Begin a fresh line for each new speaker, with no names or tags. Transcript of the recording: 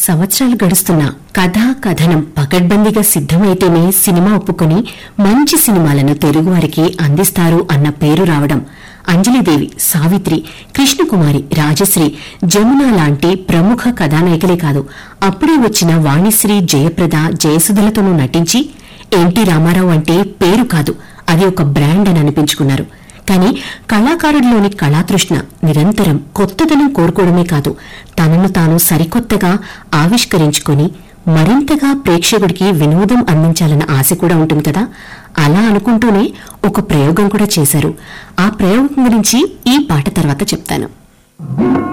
సంవత్సరాలు గడుస్తున్నా కథా కథనం పకడ్బందీగా సిద్ధమైతేనే సినిమా ఒప్పుకొని మంచి సినిమాలను తెలుగువారికి అందిస్తారు అన్న పేరు రావడం అంజలిదేవి సావిత్రి కృష్ణకుమారి రాజశ్రీ జమున లాంటి ప్రముఖ కథానాయకులే కాదు అప్పుడే వచ్చిన వాణిశ్రీ జయప్రద జయసుధలతోనూ నటించి ఎన్టీ రామారావు అంటే పేరు కాదు అది ఒక బ్రాండ్ అని అనిపించుకున్నారు కానీ కళాకారుడిలోని కళాతృష్ణ నిరంతరం కొత్తదనం కోరుకోవడమే కాదు తనను తాను సరికొత్తగా ఆవిష్కరించుకొని మరింతగా ప్రేక్షకుడికి వినోదం అందించాలన్న ఆశ కూడా ఉంటుంది కదా అలా అనుకుంటూనే ఒక ప్రయోగం కూడా చేశారు ఆ ప్రయోగం గురించి ఈ పాట తర్వాత చెప్తాను